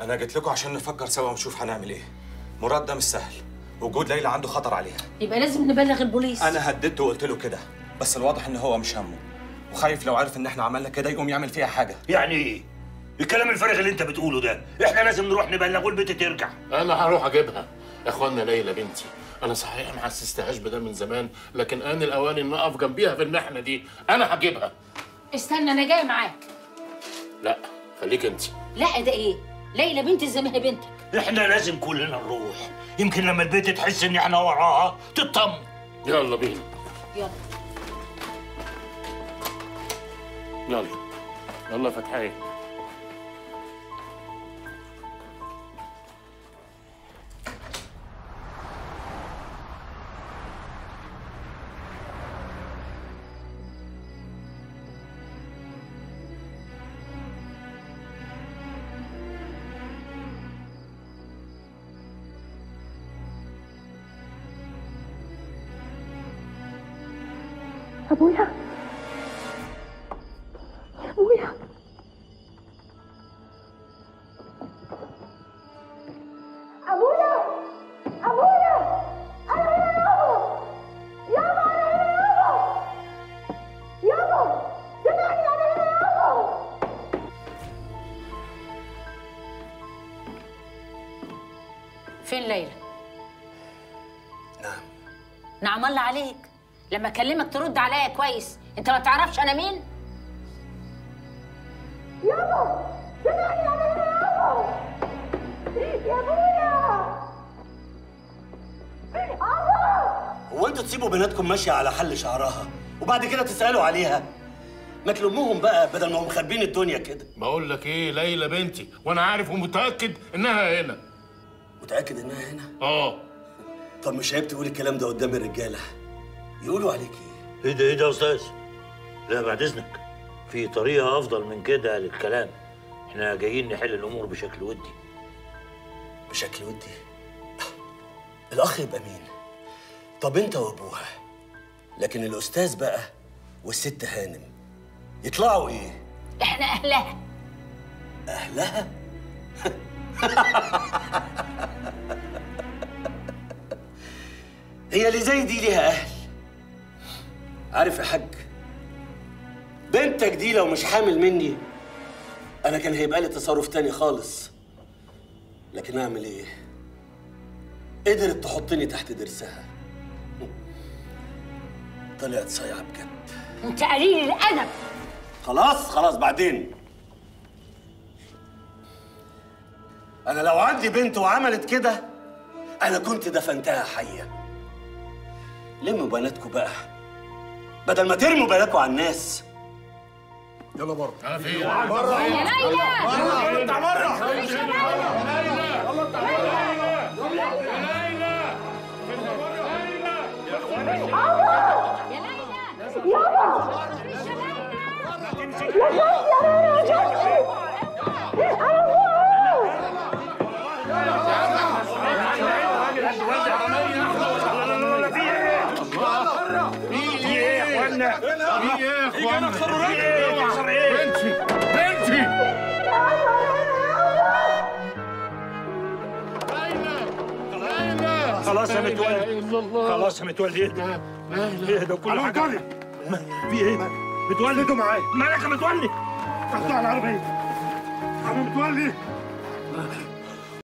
انا جيت لكم عشان نفكر سوا ونشوف هنعمل ايه مراد ده مش سهل وجود ليلى عنده خطر عليها يبقى لازم نبلغ البوليس انا هددته وقلت له كده بس الواضح ان هو مش همه وخايف لو عرف ان احنا عملنا كده يقوم يعمل فيها حاجه يعني ايه؟ الكلام الفارغ اللي انت بتقوله ده احنا لازم نروح نبلغه البيت ترجع انا هروح اجيبها يا اخوانا ليلى بنتي انا صحيح ما حسستهاش بده من زمان لكن ان الاوان ان اقف جنبيها في المحنه دي انا هجيبها استنى انا جاي معاك لا خليك انت لا ده ايه ليلى بنتي زي ما هي بنتك احنا لازم كلنا نروح يمكن لما البيت تحس ان احنا وراها تطمن يلا بينا يلا يلا يلا يا فتحية أبويا أبويا أبويا أبويا أنا هنا يابا يابا أنا هنا يابا يابا سمعني أنا هنا يابا فين ليلى نعم نعم الله عليك لما اكلمك ترد عليا كويس انت ما تعرفش انا مين يابا سمعني أنا هنا يابا يا أبويا أبا هو انتوا تسيبوا بناتكم ماشيه على حل شعرها وبعد كده تسالوا عليها ما تلموهم بقى بدل ما هم مخبين الدنيا كده بقول لك ايه ليلى بنتي وانا عارف ومتاكد انها هنا متاكد انها هنا اه طب مش عيب تقول الكلام ده قدام الرجاله يقولوا عليك ايه ايه ده ايه ده يا استاذ لا بعد اذنك في طريقه افضل من كده للكلام احنا جايين نحل الامور بشكل ودي بشكل ودي الاخ يبقى مين طب انت وابوها لكن الاستاذ بقى والست هانم يطلعوا ايه احنا اهلها اهلها هي اللي زي دي ليها اهل عارف يا حاج بنتك دي لو مش حامل مني انا كان هيبقى لي تصرف تاني خالص لكن اعمل ايه قدرت تحطني تحت ضرسها طلعت صايعه بجد انت قليل الادب خلاص خلاص بعدين انا لو عندي بنت وعملت كده انا كنت دفنتها حيه لموا بناتكم بقى بدل ما ترموا بالكم على الناس يلا بره انا فين يا ليلى بره اطلع بره يا ليلى يابا يا جوزي أنا يا جوزي أنا في ايه يا اخوانا في ايه يا اخوانا بنتي بنتي ليلى خلاص يا متولي الا الله خلاص يا متولي اهدى ليلى اهدى كل حاجه في ايه متولي انتوا معايا مالك يا متولي افتح العربيه يا متولي